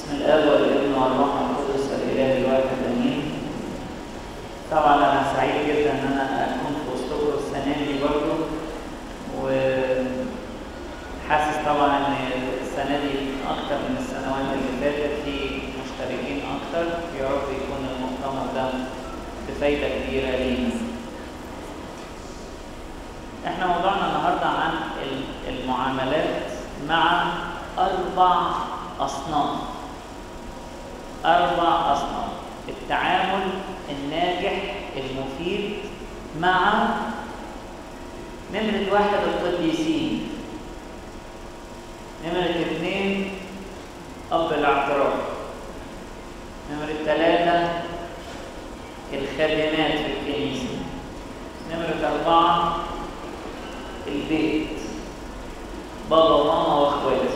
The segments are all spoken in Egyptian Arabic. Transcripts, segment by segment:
بسم الاب والابن والروح القدس الاله الواحد امين طبعا انا سعيد جدا ان انا اكون في وسطكم السنه دي برضه وحاسس طبعا ان السنه دي اكتر من السنوات اللي فاتت في مشتركين اكتر يا رب يكون المؤتمر ده بفايده كبيره لينا احنا موضوعنا النهارده عن المعاملات مع اربع اصناف اربع اصناف التعامل الناجح المفيد مع نمرة واحد القديسين نمرة اثنين أب الاعتراف نمرة ثلاثة الخادمات في الكنيسة نمرة أربعة البيت بابا وماما واخواتي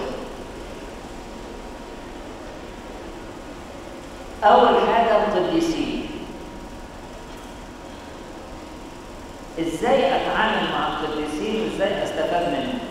أول حاجة القديسين إزاي أتعامل مع القديسين وإزاي أستفاد منهم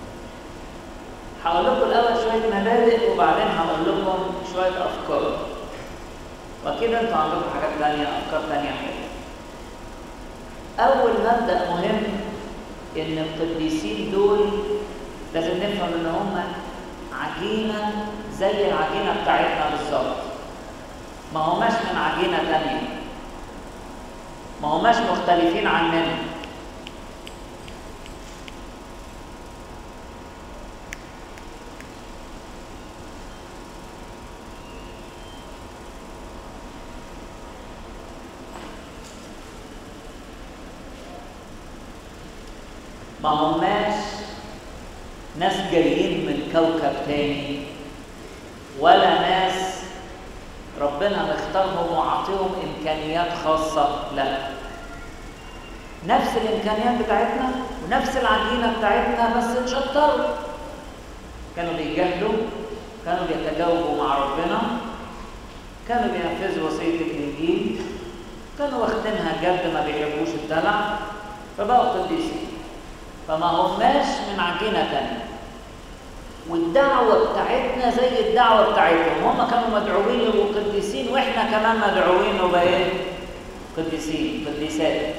هقول لكم الأول شوية مبادئ وبعدين هقول لكم شوية أفكار وكده أنتوا عندكم حاجات تانية أفكار تانية حلوة أول مبدأ مهم إن القديسين دول لازم نفهم إن هم عجينة زي العجينة بتاعتنا بالظبط ما هماش من عجينة تانية ما هماش مختلفين عننا ما هماش ناس جايين من كوكب تاني ولا ناس ربنا مختارهم وعطيهم امكانيات خاصه لا نفس الامكانيات بتاعتنا ونفس العجينه بتاعتنا بس اتشطروا كانوا بيجاهدوا كانوا بيتجاوبوا مع ربنا كانوا بينفذوا وصيه الانجيل كانوا واخدينها جد ما بيحبوش الدلع فبقوا قديسين فما هماش من عجينه تانيه والدعوة بتاعتنا زي الدعوة بتاعتهم هم كانوا مدعوين يبقوا قديسين واحنا كمان مدعوين نبقى ايه؟ قديسين قديسات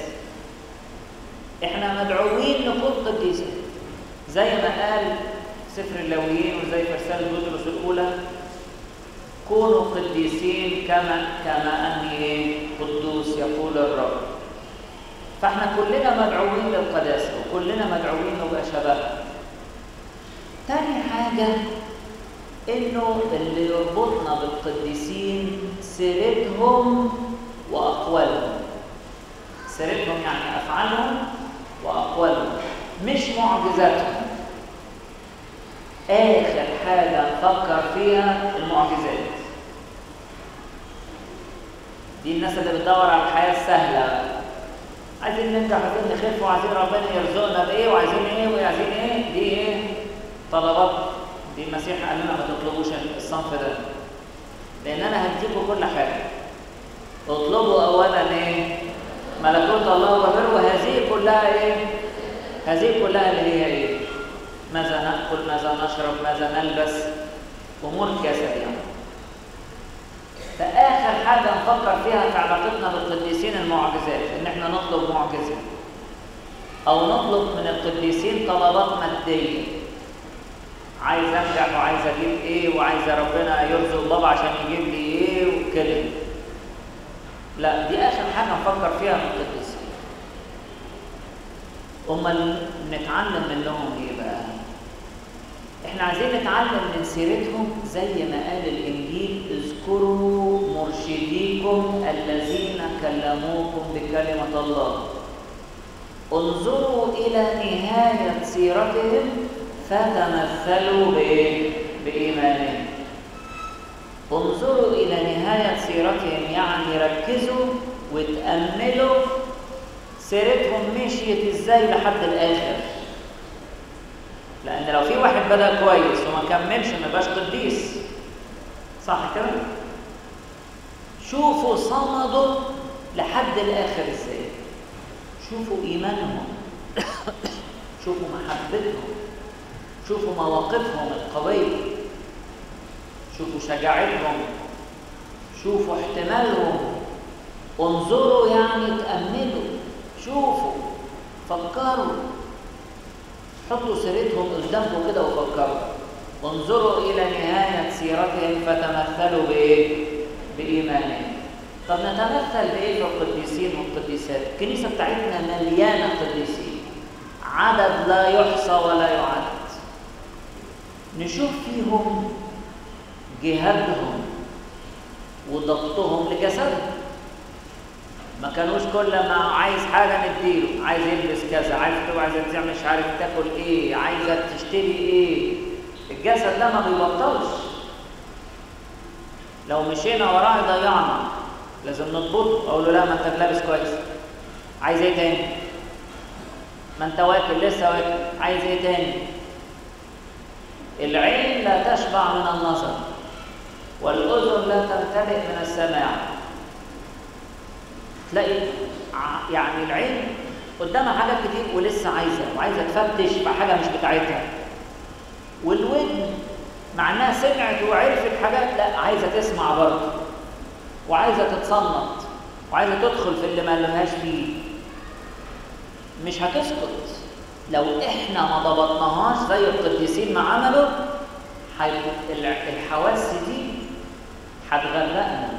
احنا مدعوين نكون قديسات زي ما قال سفر اللاويين وزي في رسالة بطرس الأولى كونوا قديسين كما كما أني ايه؟ قدوس يقول الرب فاحنا كلنا مدعوين للقداسة وكلنا مدعوين نبقى شبهها تاني حاجة إنه اللي يربطنا بالقديسين سيرتهم وأقوالهم سيرتهم يعني أفعالهم وأقوالهم مش معجزاتهم آخر حاجة نفكر فيها المعجزات دي الناس اللي بتدور على الحياة السهلة عايزين ننجح عايزين نخف وعايزين ربنا يرزقنا بإيه وعايزين إيه وعايزين إيه دي إيه طلبات دي المسيح قال لنا ما تطلبوش الصنف ده لان انا هديكم كل حاجه اطلبوا اولا ايه ملكوت الله وبره وهذه كلها ايه هذه كلها اللي هي ايه ماذا ناكل ماذا نشرب ماذا نلبس امور الجسد يعني فاخر حاجه نفكر فيها في علاقتنا بالقديسين المعجزات ان احنا نطلب معجزه او نطلب من القديسين طلبات ماديه عايز انجح وعايز اجيب ايه وعايز ربنا يرزق بابا عشان يجيب لي ايه وكده لا دي اخر حاجه نفكر فيها من القديسين امال نتعلم منهم ايه بقى احنا عايزين نتعلم من سيرتهم زي ما قال الانجيل اذكروا مرشديكم الذين كلموكم بكلمه الله انظروا الى نهايه سيرتهم فتمثلوا بإيه؟ بإيمانهم انظروا إلى نهاية سيرتهم يعني ركزوا وتأملوا سيرتهم مشيت إزاي لحد الآخر لأن لو في واحد بدأ كويس وما كملش ما يبقاش قديس صح كده؟ شوفوا صمدوا لحد الآخر إزاي شوفوا إيمانهم شوفوا محبتهم شوفوا مواقفهم القوية شوفوا شجاعتهم شوفوا احتمالهم انظروا يعني تأملوا شوفوا فكروا حطوا سيرتهم قدامكم كده وفكروا انظروا إلى نهاية سيرتهم فتمثلوا بإيه؟ بإيمانهم طب نتمثل بإيه في القديسين والقديسات؟ الكنيسة بتاعتنا مليانة قديسين عدد لا يحصى ولا يعد نشوف فيهم جهادهم وضبطهم لجسدهم ما كانوش كل ما عايز حاجه نديله عايز يلبس كذا عايز تبقى عايزه تعمل مش عارف تاكل ايه عايزه تشتري ايه الجسد ده ما بيبطلش لو مشينا وراه يضيعنا لازم نضبطه اقول له لا ما انت لابس كويس عايز ايه تاني ما انت واكل لسه واكل عايز ايه تاني العين لا تشبع من النظر والاذن لا تمتلئ من السماع تلاقي يعني العين قدامها حاجات كتير ولسه عايزه وعايزه تفتش في حاجه مش بتاعتها والودن مع انها سمعت وعرفت حاجات لا عايزه تسمع برضه وعايزه تتصنط وعايزه تدخل في اللي ما لهاش فيه مش هتسكت لو احنا ما ضبطناهاش زي القديسين ما عملوا الحواس دي هتغرقنا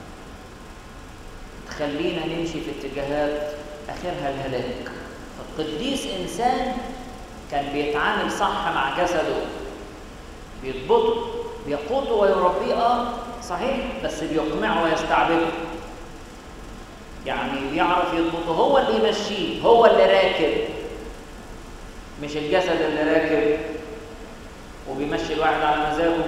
تخلينا نمشي في اتجاهات اخرها الهلاك القديس انسان كان بيتعامل صح مع جسده بيضبطه بيقوده ويربيه اه صحيح بس بيقمعه ويستعبده يعني بيعرف يضبطه هو اللي يمشيه هو اللي راكب مش الجسد اللي راكب وبيمشي الواحد على مزاجه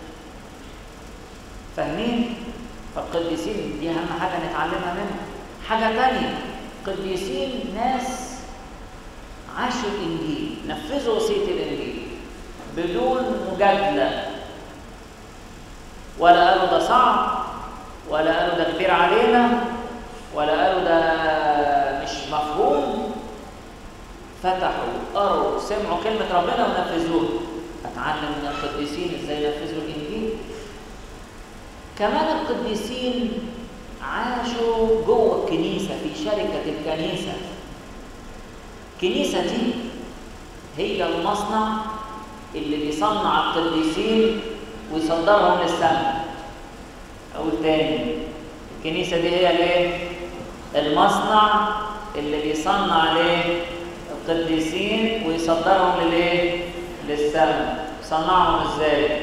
فاهمين فالقديسين دي اهم حاجه نتعلمها منها حاجه تانية قديسين ناس عاشوا الانجيل نفذوا وصيه الانجيل بدون مجادله ولا قالوا ده صعب ولا قالوا ده كبير علينا ولا قالوا ده مش مفهوم فتحوا قروا سمعوا كلمه ربنا ونفذوها اتعلم من القديسين ازاي ينفذوا الانجيل كمان القديسين عاشوا جوه الكنيسة في شركة الكنيسة الكنيسة دي هي المصنع اللي بيصنع القديسين ويصدرهم للسماء أقول تاني الكنيسة دي هي الايه؟ المصنع اللي بيصنع ليه؟ القديسين ويصدرهم للايه؟ للسماء صنعهم ازاي؟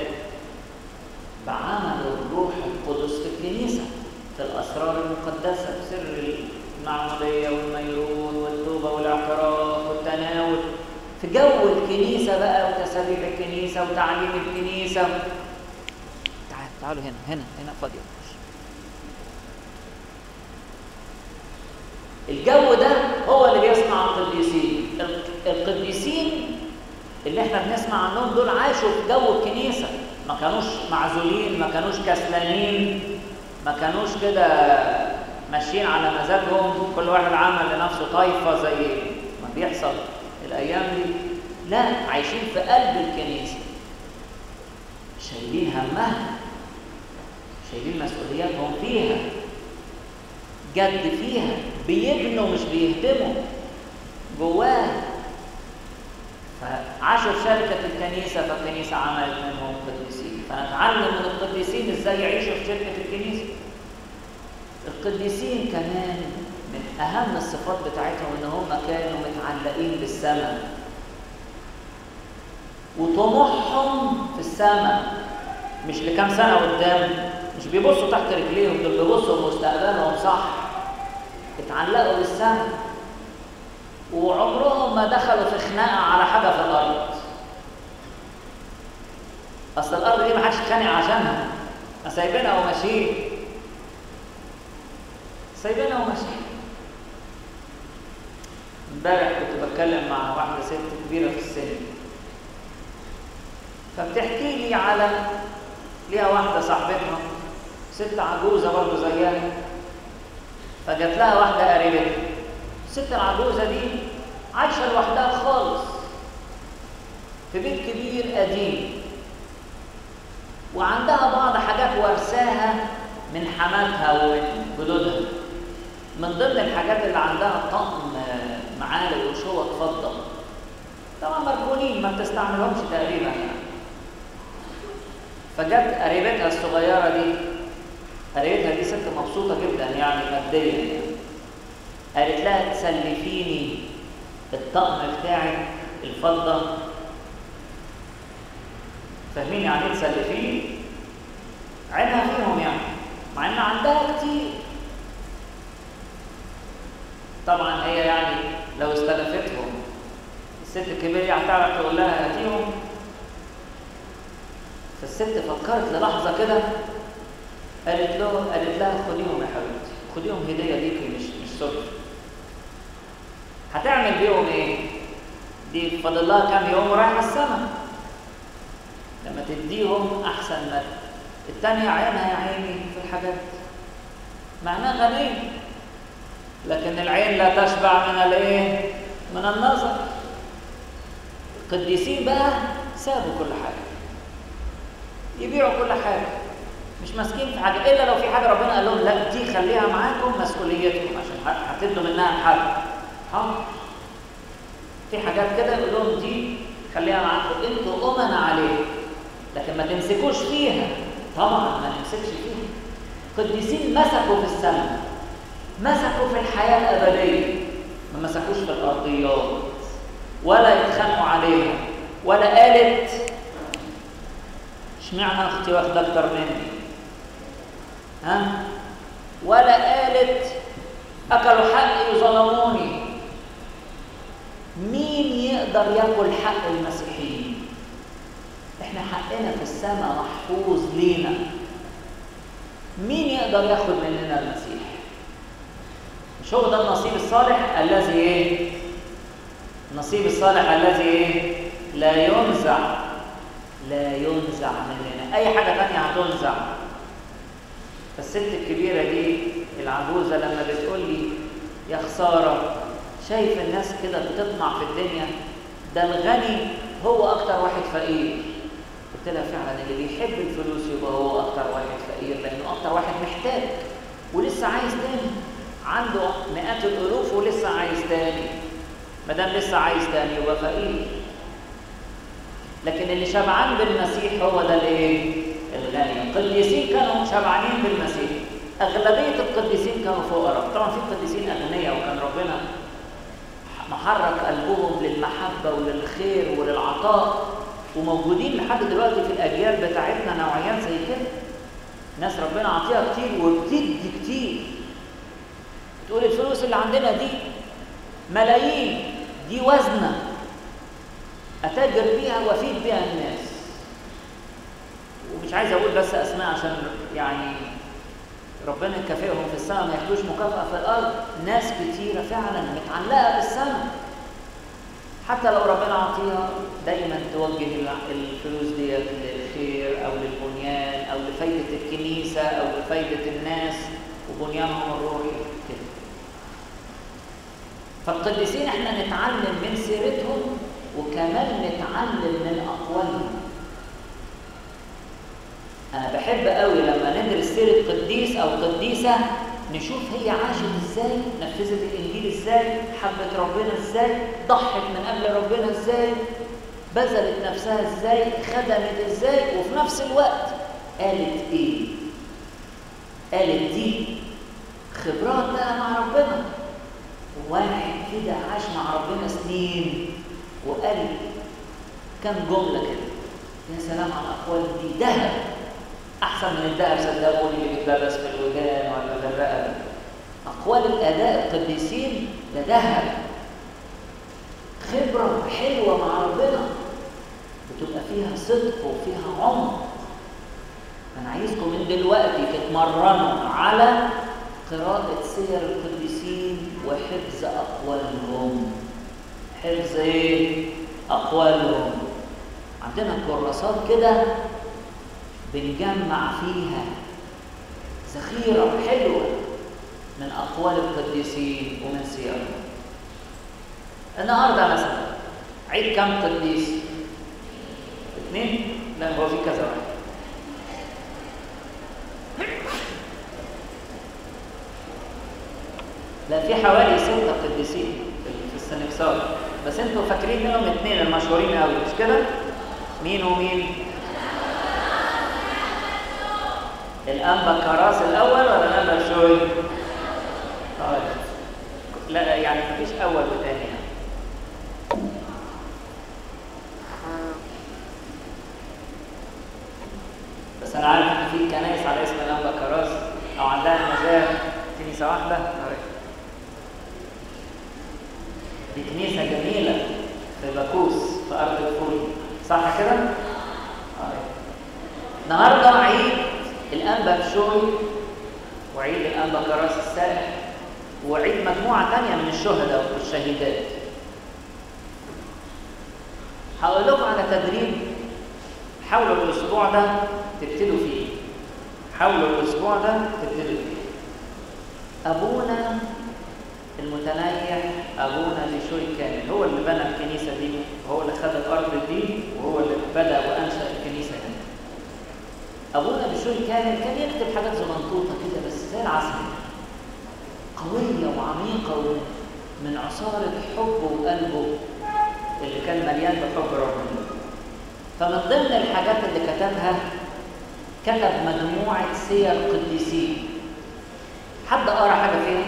بعمل الروح القدس في الكنيسة في الأسرار المقدسة في سر المعمودية والميرون والتوبة والاعتراف والتناول في جو الكنيسة بقى وتسابيح الكنيسة وتعليم الكنيسة تعال تعالوا هنا هنا هنا فاضية الجو ده هو اللي بيصنع القديسين القديسين اللي احنا بنسمع عنهم دول عاشوا في جو الكنيسه ما كانوش معزولين ما كانوش كسلانين ما كانوش كده ماشيين على مزاجهم كل واحد عمل لنفسه طايفه زي ما بيحصل الايام دي لا عايشين في قلب الكنيسه شايلين همها شايلين مسؤولياتهم فيها جد فيها بيبنوا مش بيهدموا جواه فعاشوا في شركة الكنيسة فالكنيسة عملت منهم قديسين فنتعلم من القديسين ازاي يعيشوا في شركة الكنيسة القديسين كمان من أهم الصفات بتاعتهم إن هم كانوا متعلقين بالسماء وطموحهم في السماء مش لكام سنة قدام مش بيبصوا تحت رجليهم دول بيبصوا لمستقبلهم صح اتعلقوا بالسماء وعمرهم ما دخلوا في خناقه على حاجه في الارض اصل الارض دي ما حدش اتخانق عشانها سايبينها وماشيين سايبينها وماشيين امبارح كنت بتكلم مع واحده ست كبيره في السن فبتحكي لي على ليها واحده صاحبتها ست عجوزه برضه زيها فجات لها واحده قريبتها الست العجوزة دي عايشة لوحدها خالص في بيت كبير قديم وعندها بعض حاجات ورثاها من حماتها ومن جدودها من ضمن الحاجات اللي عندها طقم معالق وشوك فضه طبعا مركونين ما بتستعملهمش تقريبا يعني فجت قريبتها الصغيره دي قريبتها دي ست مبسوطه جدا يعني ماديا يعني قالت لها تسلفيني الطقم بتاعك الفضه فاهمين يعني ايه تسلفيني عينها فيهم يعني مع ان عندها كتير طبعا هي يعني لو استلفتهم الست الكبيره هتعرف تقول لها هاتيهم فالست فكرت للحظه كده قالت له قالت لها خديهم يا حبيبتي خديهم هديه ليكي مش مش صدفه هتعمل بيهم ايه دي فاضل لها كام يوم ورايحه السما لما تديهم احسن ما التانية عينها يا عيني في الحاجات معناها غنية لكن العين لا تشبع من الايه من النظر القديسين بقى سابوا كل حاجة يبيعوا كل حاجة مش ماسكين في حاجة إلا لو في حاجة ربنا قال لهم لا دي خليها معاكم مسؤوليتكم عشان هتدوا منها لحد حاضر في حاجات كده يقول لهم دي خليها معاكم انتوا أمنا عليها لكن ما تمسكوش فيها طبعا ما نمسكش فيها قديسين مسكوا في السماء مسكوا في الحياة الأبدية ما مسكوش في الأرضيات ولا يتخانقوا عليها ولا قالت اشمعنى اختي واخده اكتر مني ها ولا قالت اكلوا حقي وظلموني مين يقدر ياكل حق المسيحيين احنا حقنا في السماء محفوظ لينا مين يقدر ياخد مننا المسيح مش هو ده النصيب الصالح الذي ايه النصيب الصالح الذي ايه لا ينزع لا ينزع مننا اي حاجه تانية هتنزع فالست الكبيره دي العجوزه لما بتقول لي يا خساره شايف الناس كده بتطمع في الدنيا ده الغني هو اكتر واحد فقير قلت لها فعلا اللي بيحب الفلوس يبقى هو اكتر واحد فقير لانه اكتر واحد محتاج ولسه عايز تاني عنده مئات الالوف ولسه عايز تاني ما دام لسه عايز تاني يبقى فقير لكن اللي شبعان بالمسيح هو ده الايه الغني القديسين كانوا شبعانين بالمسيح اغلبيه القديسين كانوا فقراء طبعا في قديسين اغنياء وكان ربنا محرك قلبهم للمحبه وللخير وللعطاء وموجودين لحد دلوقتي في الاجيال بتاعتنا نوعيات زي كده ناس ربنا عطيها كتير وبتدي كتير تقول الفلوس اللي عندنا دي ملايين دي وزنه اتاجر بيها وافيد بيها الناس ومش عايز اقول بس اسماء عشان يعني ربنا يكافئهم في السماء ما ياخدوش مكافاه في الارض ناس كتيره فعلا متعلقه بالسماء حتى لو ربنا عطيها دايما توجه الفلوس ديت للخير او للبنيان او لفايده الكنيسه او لفايده الناس وبنيانهم الروحي كده فالقديسين احنا نتعلم من سيرتهم وكمان نتعلم من اقوالهم انا بحب قوي لما ندرس سيره قديس او قديسه نشوف هي عاشت ازاي نفذت الانجيل ازاي حبت ربنا ازاي ضحت من اجل ربنا ازاي بذلت نفسها ازاي خدمت ازاي وفي نفس الوقت قالت ايه قالت دي خبرات بقى مع ربنا واحد كده عاش مع ربنا سنين وقال كم جملة كده يا سلام على الأقوال دي ذهب أحسن من الذهب صدقوني اللي بيتلبس في الودان ولا في الرقبة أقوال الآداء القديسين ده ذهب خبرة حلوة مع ربنا بتبقى فيها صدق وفيها عمق أنا عايزكم من دلوقتي تتمرنوا على قراءة سير القديسين وحفظ أقوالهم حفظ ايه اقوالهم عندنا كراسات كده بنجمع فيها ذخيره حلوه من اقوال القديسين ومن سيرهم النهارده مثلا عيد كم قديس اثنين لا هو في كذا واحد لا في حوالي ستة قديسين في السنكسار بس انتوا فاكرين منهم اثنين المشهورين قوي مش كده؟ مين ومين؟ الأنبا كراس الأول ولا الأنبا شوي؟ طيب لا يعني مفيش أول وثاني يعني. بس أنا عارف إن في كنايس على اسم الأنبا كراس أو عندها مزار كنيسة واحدة دي كنيسة جميلة في باكوس في أرض الفول صح كده؟ النهارده عيد الأنبا بشوي وعيد الأنبا كراس السائح وعيد مجموعة تانية من الشهداء والشهيدات هقول لكم على تدريب حاولوا الأسبوع ده تبتدوا فيه حاولوا الأسبوع ده تبتدوا فيه أبونا المتنيح أبونا لشوي كامل هو اللي بنى الكنيسة دي وهو اللي خد الأرض دي وهو اللي بدأ وأنشأ الكنيسة دي أبونا بشوي كامل كان يكتب حاجات زمنطوطة كده بس زي العسل قوية وعميقة من عصارة حبه وقلبه اللي كان مليان بحب ربنا فمن ضمن الحاجات اللي كتبها كتب مجموعة سير قديسين حد قرأ حاجة فيها؟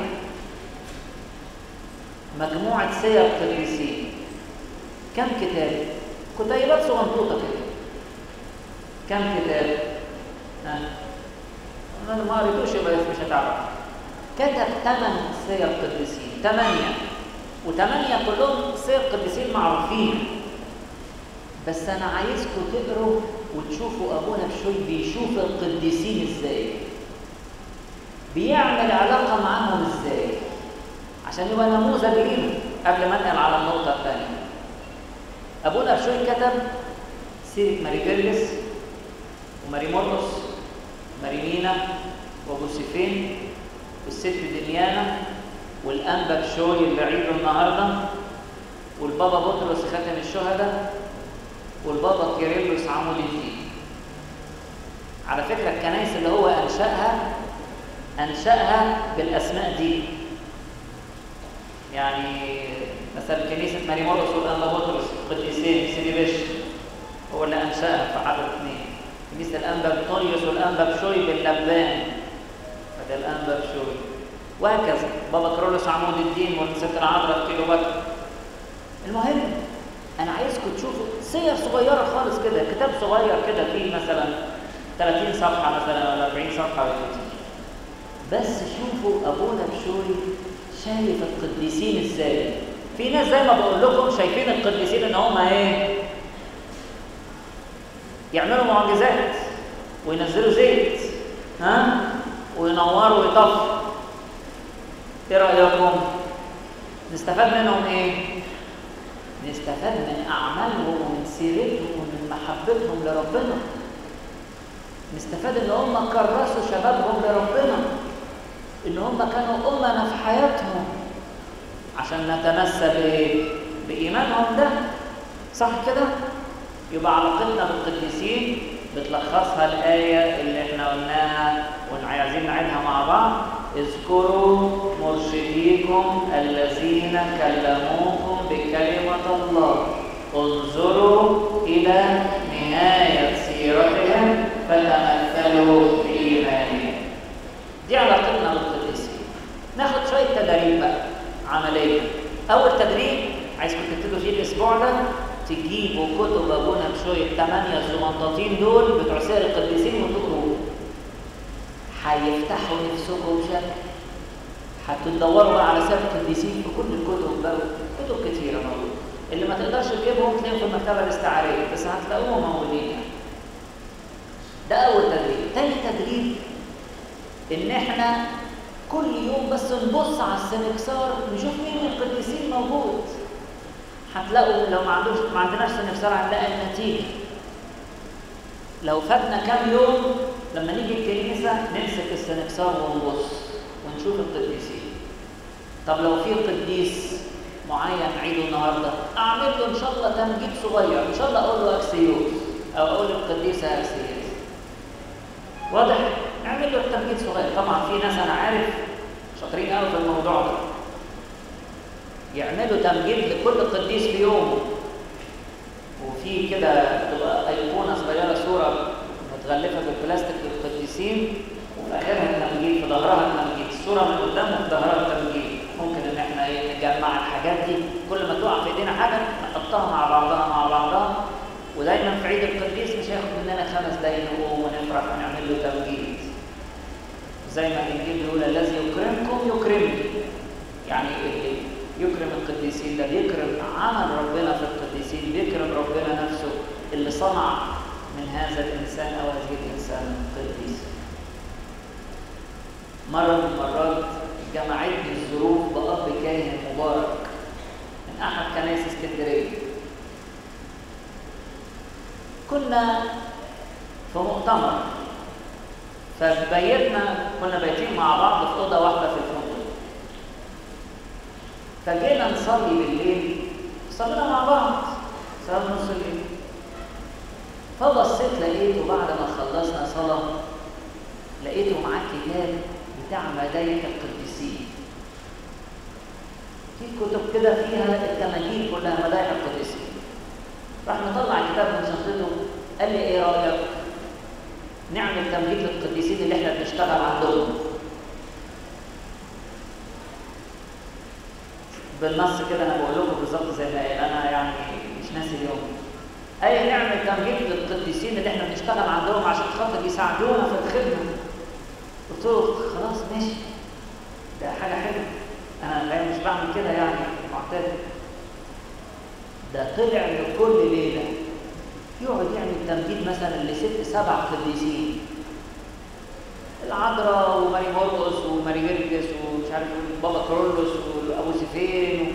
مجموعة سير قديسين كم كتاب؟ كتيبات صغنطوطة كده كم كتاب؟ ها؟ أنا ما قريتوش يبقى مش هتعرف كتب ثمان سير قديسين ثمانية وثمانية كلهم سير قديسين معروفين بس أنا عايزكم تقروا وتشوفوا أبونا بشوي بيشوف القديسين إزاي بيعمل علاقة معاهم إزاي عشان يبقى نموذج لينا قبل ما انقل على النقطة الثانية أبونا بشوي كتب سيرة ماري جرجس وماري مرقس ماري مينا وجوزيفين والست دميانة والأنبا بشوي اللي عيده النهاردة والبابا بطرس خاتم الشهداء والبابا كيرلس عمود الدين على فكرة الكنائس اللي هو أنشأها أنشأها بالأسماء دي يعني مثلا كنيسة ماري مرقس والأنبا بطرس قديسين سيدي بش هو اللي أنشأها في عدد اثنين كنيسة الأنبا بطوليوس والأنبا بشوي باللبان فده الأنبا بشوي وهكذا بابا كرولوس عمود الدين والست العذراء في كيلو بكر المهم أنا عايزكم تشوفوا سير صغيرة خالص كده كتاب صغير كده فيه مثلا 30 صفحة مثلا ولا 40 صفحة ولا بس شوفوا أبونا بشوي شايف القديسين ازاي في ناس زي ما بقول لكم شايفين القديسين ان هم ايه يعملوا معجزات وينزلوا زيت ها وينوروا ويطفوا ايه رايكم نستفاد منهم ايه نستفاد من اعمالهم ومن سيرتهم ومن محبتهم لربنا نستفاد ان هم كرسوا شبابهم لربنا ان هم كانوا امنا في حياتهم عشان نتمسى بايه بايمانهم ده صح كده يبقى علاقتنا بالقديسين بتلخصها الايه اللي احنا قلناها وعايزين نعيدها مع بعض اذكروا مرشديكم الذين كلموكم بكلمه الله انظروا الى نهايه سيرتهم فتمثلوا بايمانهم دي علاقتنا بالقديسين ناخد شويه تدريب بقى عمليه اول تدريب عايزكم تبتدوا فيه الاسبوع ده تجيبوا كتب ابونا بشويه الثمانيه الزمنطاطين دول بتوع سير القديسين وتقروه هيفتحوا نفسكم بشكل هتدوروا بقى على سير القديسين في كل الكتب بقى كتب كتيره موجوده اللي ما تقدرش تجيبهم تلاقيهم في المكتبه الاستعاريه بس هتلاقوهم موجودين يعني ده اول تدريب تاني تدريب ان احنا كل يوم بس نبص على السنكسار نشوف مين من القديسين موجود هتلاقوا لو ما عندوش ما عندناش سنكسار هنلاقي النتيجه لو فاتنا كام يوم لما نيجي الكنيسه نمسك السنكسار ونبص ونشوف القديسين طب لو في قديس معين عيده النهارده اعمل له ان شاء الله تمجيد صغير ان شاء الله اقول له اكسيوس او اقول للقديسه اكسيوس واضح اعمل له التمجيد صغير طبعا في ناس انا عارف شاطرين قوي في الموضوع ده يعملوا تمجيد لكل قديس في يومه وفي كده تبقى ايقونه صغيره صوره متغلفه بالبلاستيك للقديسين وفي اخرها التمجيد في ظهرها التمجيد الصوره من قدام وفي ظهرها التمجيد ممكن ان احنا إيه نجمع الحاجات دي كل ما تقع في ايدينا حاجه نحطها مع بعضها مع بعضها ودايما في عيد القديس مش هياخد مننا خمس دقايق نقوم ونفرح ونعمل له تمجيد زي ما الانجيل بيقول الذي يكرمكم يكرمني يعني اللي يكرم القديسين ده بيكرم عمل ربنا في القديسين بيكرم ربنا نفسه اللي صنع من هذا الانسان او هذه الانسان قديس مره من المرات جمعتني الظروف باب كاهن مبارك من احد كنائس اسكندريه كنا في مؤتمر فبيتنا كنا بايتين مع بعض في اوضه واحده في الفندق فجينا نصلي بالليل صلينا مع بعض صلاه نص الليل فبصيت لقيته بعد ما خلصنا صلاه لقيته معاه كتاب بتاع مدايح القديسين في كتب كده فيها التماجيد كلها مدايح القديسين راح مطلع الكتاب من شنطته قال لي ايه رايك نعمل تمجيد للقديسين اللي احنا بنشتغل عندهم بالنص كده انا بقول لكم بالظبط زي ما قال انا يعني مش ناسي اليوم اي نعمل تمجيد للقديسين اللي احنا بنشتغل عندهم عشان خاطر يساعدونا في الخدمه قلت له خلاص ماشي ده حاجه حلوه انا الحقيقه مش بعمل كده يعني معتاد ده طلع لكل ليله يقعد يعمل تمجيد مثلا لست سبع قديسين العذراء وماري مرقس وماري جرجس ومش عارف بابا كرولوس وابو سفين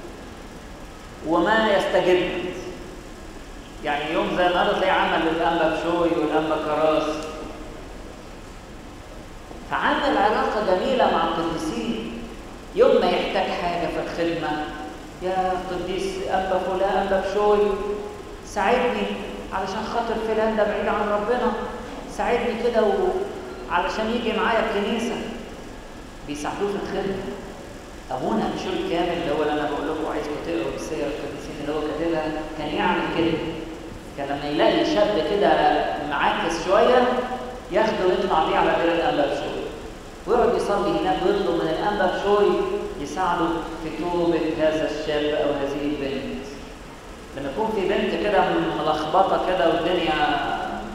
وما يستجد يعني يوم زي النهارده تلاقي عمل للانبا بشوي والانبا كراس فعمل علاقه جميله مع القديسين يوم ما يحتاج حاجه في الخدمه يا قديس انبا فلان انبا بشوي ساعدني علشان خاطر فلان ده بعيد عن ربنا ساعدني كده وعلشان يجي معايا الكنيسه بيساعدوه في الخدمه ابونا بشوي كامل اللي هو اللي انا بقول لكم عايزكم تقروا السير القديسين اللي هو كاتبها كان يعمل كده كان لما يلاقي شاب كده معاكس شويه ياخده ويطلع بيه على دير الانبا بشوي ويقعد يصلي هناك ويطلب من الانبا بشوي يساعده في توبه هذا الشاب او هذه البنت لما يكون في بنت كده ملخبطه كده والدنيا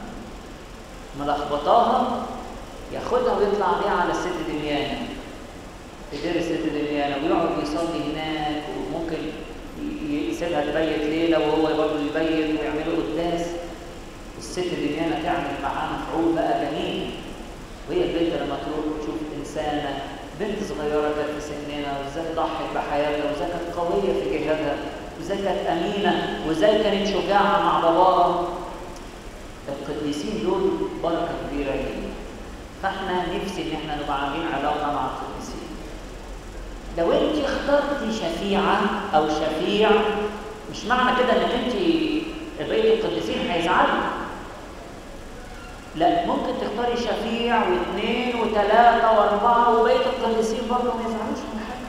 ملخبطاها ياخدها ويطلع بيها على الست دميانه في دير الست دميانه ويقعد يصلي هناك وممكن يسيبها تبيت ليله وهو برضه يبيت ويعملوا قداس الست دميانه تعمل معاه مفعول بقى جميل وهي البنت لما تروح تشوف انسانه بنت صغيره كانت في سننا وازاي ضحت بحياتها وازاي كانت قويه في جهادها وازاي كانت امينه وازاي كانت شجاعه مع باباها القديسين دول بركه كبيره لينا فاحنا نفسي ان احنا نبقى عاملين علاقه مع القديسين لو انت اخترتي شفيعه او شفيع مش معنى كده انك انت بقيه القديسين هيزعلوا لا ممكن تختاري شفيع واثنين وثلاثه واربعه وبقيه القديسين برضه ما يزعلوش من حاجه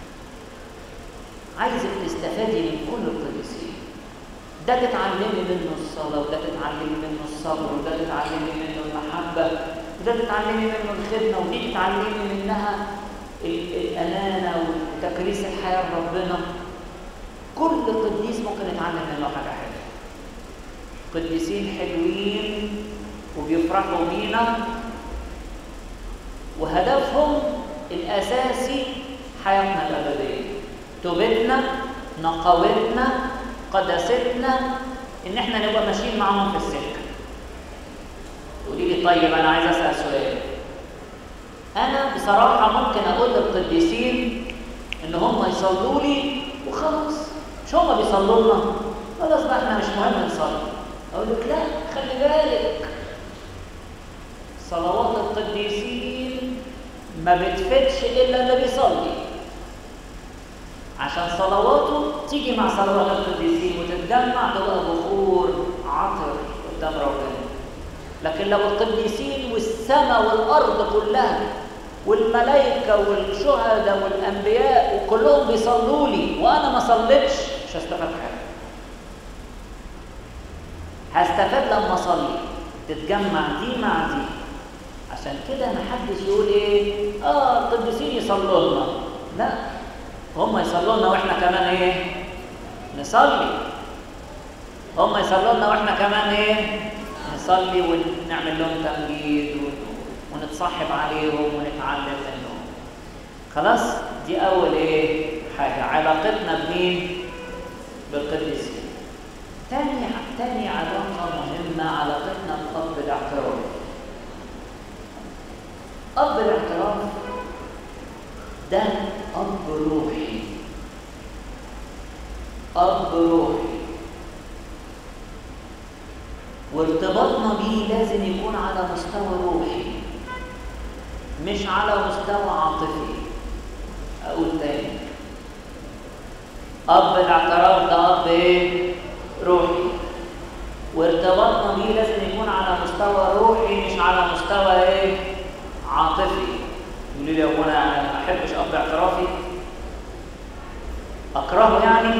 عايزك تستفادي من كل القديسين ده تتعلمي منه الصلاة وده تتعلمي منه الصبر وده تتعلمي منه المحبة وده تتعلمي منه الخدمة ودي تتعلمي منها الأمانة وتكريس الحياة لربنا كل قديس ممكن يتعلم منه حاجة حلوة قديسين حلوين وبيفرحوا بينا وهدفهم الأساسي حياتنا الأبدية توبتنا نقاوتنا قداستنا ان احنا نبقى ماشيين معاهم في السكه تقولي لي طيب انا عايز اسال سؤال انا بصراحه ممكن اقول للقديسين ان هم يصلوا لي وخلاص مش هم بيصلوا لنا خلاص بقى احنا مش مهم نصلي اقول لك لا خلي بالك صلوات القديسين ما بتفيدش الا اللي بيصلي عشان صلواته تيجي مع صلوات القديسين وتتجمع تبقى بخور عطر قدام ربنا لكن لو القديسين والسماء والارض كلها والملائكة والشهداء والأنبياء وكلهم بيصلوا لي وأنا ما صليتش مش هستفاد حاجة هستفاد لما أصلي تتجمع دي مع دي عشان كده ما حدش يقول ايه اه القديسين يصلوا لنا لا هم يصلوا لنا واحنا كمان ايه نصلي هم يصلوا لنا واحنا كمان ايه نصلي ونعمل لهم تمجيد ونتصاحب عليهم ونتعلم منهم خلاص دي اول ايه حاجه علاقتنا بمين بالقديسين تاني تاني علاقه مهمه علاقتنا باب الاعتراف اب الاعتراف ده اب روحي اب روحي وارتباطنا بيه لازم يكون على مستوى روحي مش على مستوى عاطفي اقول تاني اب الاعتراف ده اب ايه روحي وارتباطنا بيه لازم يكون على مستوى روحي مش على مستوى ايه عاطفي يقولوا لي هو انا ما احبش اب اعترافي اكرهه يعني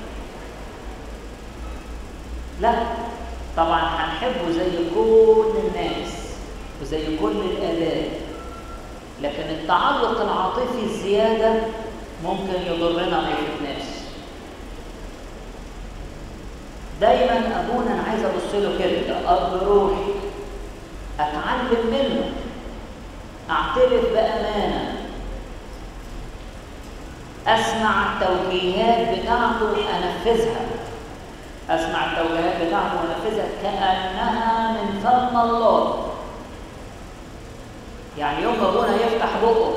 لا طبعا هنحبه زي كل الناس وزي كل الآباء لكن التعلق العاطفي الزيادة ممكن يضرنا ما يفيدناش دايما ابونا انا عايز ابص له كده ده اب روحي اتعلم منه اعترف بامانه اسمع التوجيهات بتاعته انفذها اسمع التوجيهات بتاعته وانفذها كانها من فم الله يعني يوم ما ابونا يفتح بقه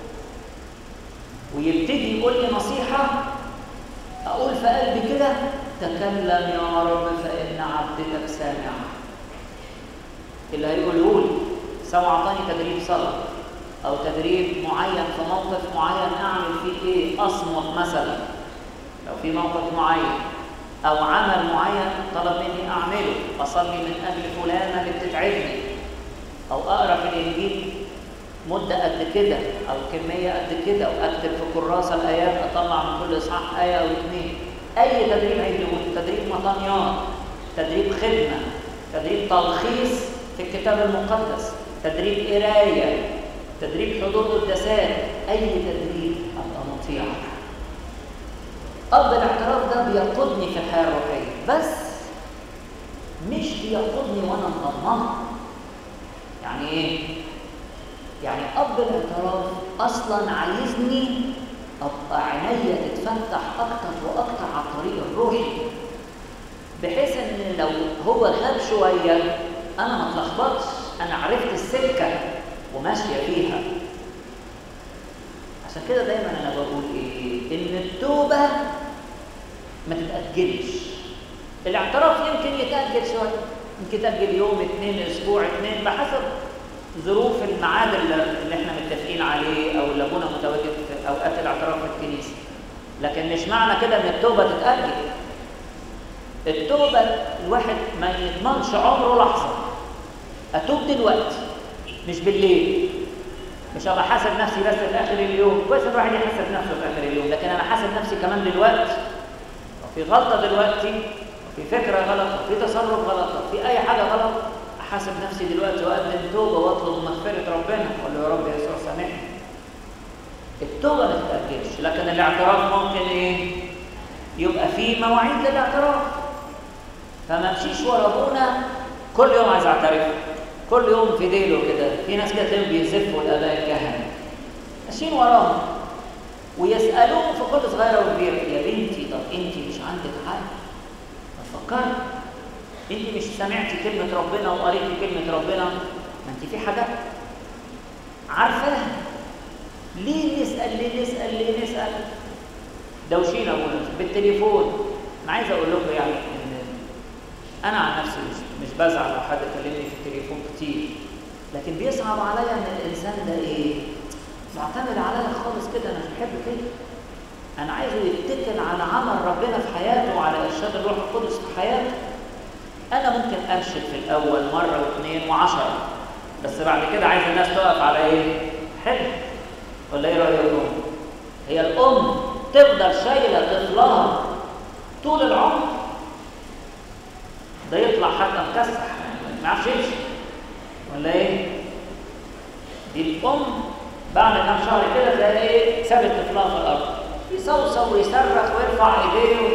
ويبتدي يقول لي نصيحه اقول في قلبي كده تكلم يا رب فان عبدك سامع اللي هيقوله لي سواء اعطاني تدريب صلاه او تدريب معين في موقف معين اعمل فيه ايه اصمت مثلا لو في موقف معين او عمل معين طلب مني اعمله اصلي من اجل فلانه اللي بتتعبني او اقرا في الانجيل مده قد كده او كميه قد كده واكتب في كراسه الايات اطلع من كل اصحاح ايه او اثنين اي تدريب هيديهولي تدريب مطانيات تدريب خدمه تدريب تلخيص في الكتاب المقدس تدريب قرايه تدريب حضور قداسات اي تدريب ابقى مطيع اب الاعتراف ده بيقودني في الحياه الروحيه بس مش بيقودني وانا مضمنه يعني ايه يعني اب الاعتراف اصلا عايزني ابقى عينيا تتفتح اكتر واكتر على الطريق الروحي بحيث ان لو هو غاب شويه انا ما اتلخبطش انا عرفت السكه وماشيه فيها عشان كده دايما انا بقول ايه ان التوبه ما تتاجلش الاعتراف يمكن يتاجل شويه يمكن يتاجل يوم اثنين اسبوع اثنين بحسب ظروف الميعاد اللي احنا متفقين عليه او اللي ابونا متواجد في اوقات الاعتراف في الكنيسه لكن مش معنى كده ان التوبه تتاجل التوبه الواحد ما يضمنش عمره لحظه اتوب دلوقتي مش بالليل مش هبقى حاسب نفسي بس في اخر اليوم كويس الواحد يحاسب نفسه في اخر اليوم لكن انا حاسب نفسي كمان دلوقتي وفي غلطه دلوقتي وفي فكره غلط وفي تصرف غلط وفي اي حاجه غلط احاسب نفسي دلوقتي واقدم توبه واطلب مغفره ربنا اقول له يا رب يسوع سامحني التوبه ما تتاجلش لكن الاعتراف ممكن ايه يبقى في مواعيد للاعتراف فما امشيش ورا ابونا كل يوم عايز اعترف كل يوم في ديله كده في ناس كده تلاقيهم بيزفوا الاباء الكهنه ماشيين وراهم ويسالوه في كل صغيره وكبيره يا بنتي طب انت مش عندك حق ما تفكري انت مش سمعتي كلمه ربنا وقريتي كلمه ربنا ما انت في حاجه عارفاها ليه نسال ليه نسال ليه نسال دوشين ابونا بالتليفون انا عايز اقول لكم يعني ان انا عن نفسي مش مش بزعل لو حد كلمني في التليفون كتير لكن بيصعب عليا ان الانسان ده ايه معتمد عليا خالص كده انا مش بحب كده انا عايزه يتكل على عمل ربنا في حياته وعلى ارشاد الروح القدس في حياته انا ممكن ارشد في الاول مره واثنين وعشرة بس بعد كده عايز الناس تقف على ايه حلو ولا ايه رايكم هي الام تفضل شايله طفلها طول العمر ده يطلع حتى مكسح ما يعرفش يمشي ولا ايه دي الام بعد كام شهر كده تلاقي ايه سابت طفلها في الارض يصوصو ويصرخ ويرفع ايديه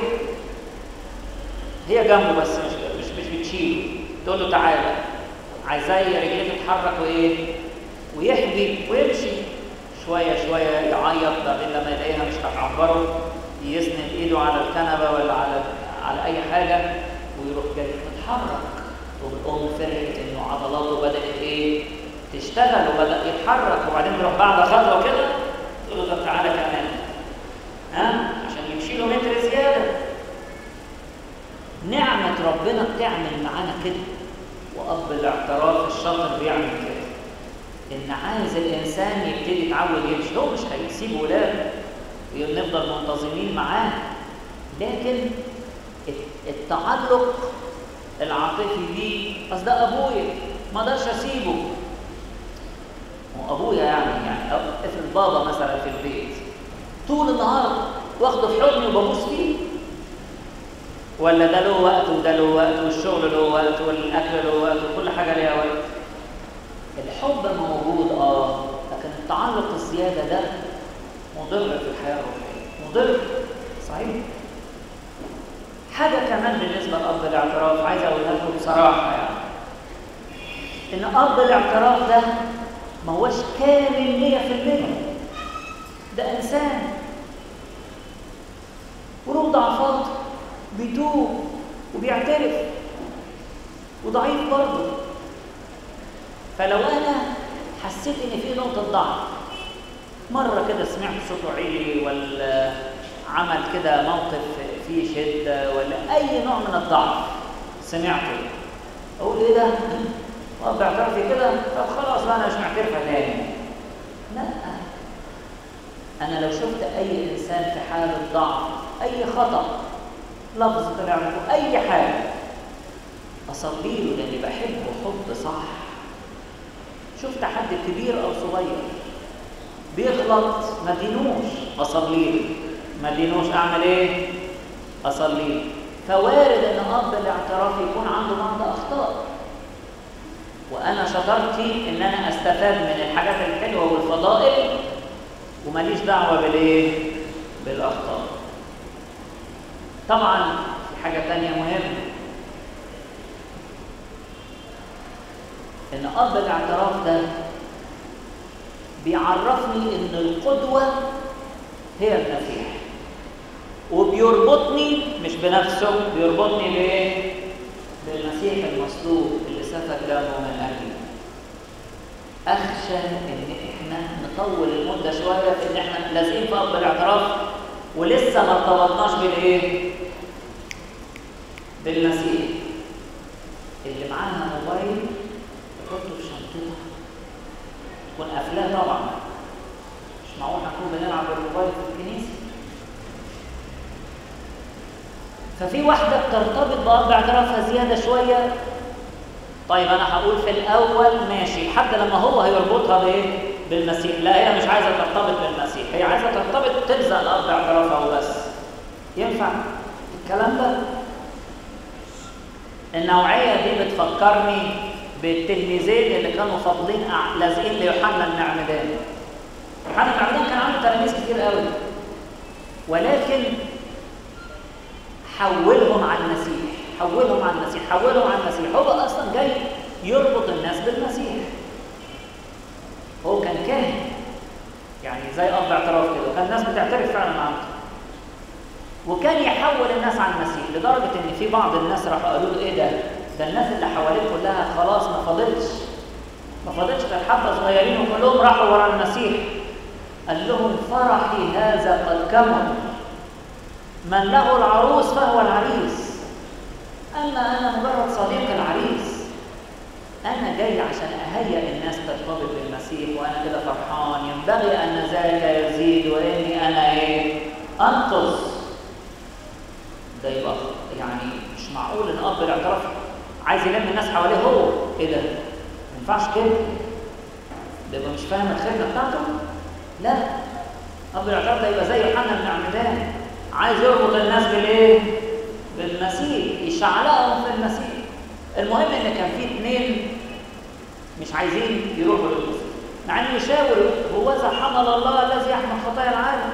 هي جنبه بس مش مش مش بتشيله تقول له تعالى عايزاه رجليه تتحرك وايه ويحبي ويمشي شويه شويه يعيط بعدين لما يلاقيها مش هتعبره يسند ايده على الكنبه ولا على على اي حاجه ويروح جاي متحرك والام فرحت انه عضلاته بدات ايه تشتغل وبدا يتحرك وبعدين تروح بعد خطوه كده تقول له طب تعالى كمان ها عشان يمشي له متر زياده نعمه ربنا بتعمل معانا كده واب الاعتراف الشاطر بيعمل كده ان عايز الانسان يبتدي يتعود يمشي هو مش هيسيب ولاده ونفضل منتظمين معاه لكن التعلق العاطفي بيه اصل ده ابويا ما اقدرش اسيبه وابويا يعني يعني افرض بابا مثلا في البيت طول النهار واخده في حضني وببوس فيه ولا ده له وقت وده له وقت والشغل له وقت والاكل له وقت وكل حاجه ليها وقت الحب موجود اه لكن التعلق الزياده ده مضر في الحياه الروحيه مضر صحيح حاجه كمان بالنسبه لاب الاعتراف عايز اقولها لكم بصراحه يعني ان اب الاعتراف ده ما هوش كامل 100% ده انسان وله ضعفات بيتوب وبيعترف وضعيف برضه فلو انا حسيت ان في نقطه ضعف مره كده سمعت صوته عالي ولا عمل كده موقف فيه شده ولا اي نوع من الضعف سمعته اقول ايه ده وابدا اعترفي كده طب خلاص بقى انا مش معترفه تاني لا انا لو شفت اي انسان في حاله ضعف اي خطا لفظ طلع منه اي حاجه اصلي له لاني بحبه حب صح شفت حد كبير او صغير بيغلط ما دينوش اصلي له ما دينوش اعمل ايه اصلي له فوارد ان اب الاعتراف يكون عنده بعض اخطاء وانا شطارتي ان انا استفاد من الحاجات الحلوه والفضائل وماليش دعوه بالايه بالاخطاء طبعا في حاجه ثانيه مهمه ان اب الاعتراف ده بيعرفني ان القدوه هي المسيح وبيربطني مش بنفسه بيربطني بايه بالمسيح المصلوب اللي سفك دمه من اجلي اخشى ان احنا نطول المده شويه في ان احنا لازقين في اب الاعتراف ولسه ما ارتبطناش بالايه بالمسيح اللي معاها موبايل تحطه في شنطتها تكون قافلاه طبعا مش معقول هنكون بنلعب بالموبايل في الكنيسه ففي واحده بترتبط باب اعترافها زياده شويه طيب انا هقول في الاول ماشي لحد لما هو هيربطها بايه بالمسيح لا هي مش عايزه ترتبط بالمسيح هي عايزه ترتبط تلزق الاب اعترافها وبس ينفع الكلام ده النوعيه دي بتفكرني بالتلميذين اللي كانوا فاضلين لازقين ليوحنا المعمدان يوحنا المعمدان كان عنده تلاميذ كتير قوي ولكن حولهم عن المسيح حولهم عن المسيح حولهم عن المسيح هو اصلا جاي يربط الناس بالمسيح هو كان كاهن يعني زي اب اعتراف كده وكان الناس بتعترف فعلا عنه وكان يحول الناس عن المسيح لدرجه ان في بعض الناس راح قالوا له ايه ده ده الناس اللي حواليك كلها خلاص ما فاضلش ما فاضلش غير حبه صغيرين وكلهم راحوا ورا المسيح قال لهم فرحي هذا قد كمل من له العروس فهو العريس اما انا مجرد صديق العريس انا جاي عشان اهيئ الناس ترتبط بالمسيح وانا كده فرحان ينبغي ان ذاك يزيد واني انا ايه انقص ده يبقى يعني مش معقول ان اب الاعتراف عايز يلم الناس حواليه هو ايه ده ما ينفعش كده ده يبقى مش فاهم الخدمه بتاعته لا اب الاعتراف ده يبقى زي يوحنا بن عمدان عايز يربط الناس بالايه بالمسيح يشعلقهم في المسيح المهم ان كان في اثنين مش عايزين يروحوا للمسيح مع انه يشاور هو ذا حمل الله الذي يحمل خطايا العالم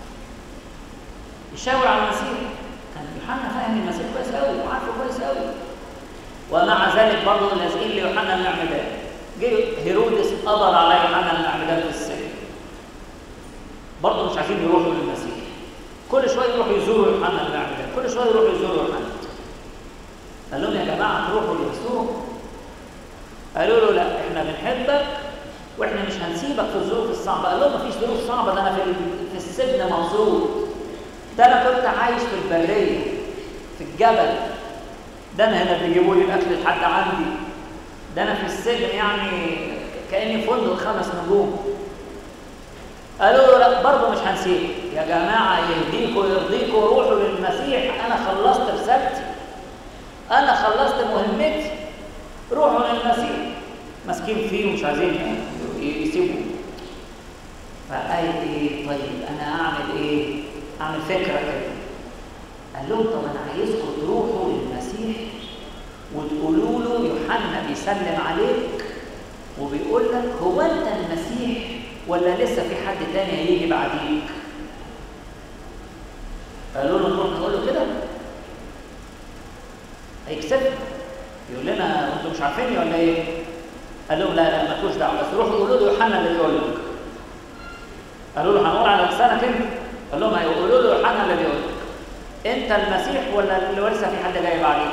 يشاور على المسيح كان يوحنا فاهم المسيح كويس قوي وعارفه كويس قوي ومع ذلك برضه لازقين ليوحنا المعمدان جه هيرودس قبض على يوحنا المعمدان في السجن برضه مش عايزين يروحوا للمسيح كل شويه يروحوا يزوروا يوحنا المعمدان كل شويه يروحوا يزوروا يوحنا قال لهم يا جماعه تروحوا ليسوع قالوا له لا احنا بنحبك واحنا مش هنسيبك في الظروف الصعبه قال لهم مفيش ظروف صعبه ده انا في في السجن مبسوط ده انا كنت عايش في البريه في الجبل ده انا هنا بيجيبوا لي الاكل لحد عندي ده انا في السجن يعني كاني فندق خمس نجوم قالوا له لا برضه مش هنسيبك يا جماعه يهديكوا ويرضيكوا روحوا للمسيح انا خلصت رسالتي انا خلصت مهمتي روحوا للمسيح ماسكين فيه ومش عايزين يسيبوا فقال ايه طيب انا اعمل ايه اعمل فكره كده قال لهم طب انا عايزكم تروحوا للمسيح وتقولوا له يوحنا بيسلم عليك وبيقول لك هو انت المسيح ولا لسه في حد تاني هيجي بعديك قالوا له نروح نقول له كده هيكسبنا يقول لنا انتوا مش عارفيني ولا ايه قال لهم لا لا مالكوش دعوه بس روحوا قولوا له يوحنا اللي بيقول لك قالوا له هنقول على لسانك انت قال لهم هيقولوا له يوحنا اللي بيقول لك انت المسيح ولا اللي لسه في حد جاي بعديك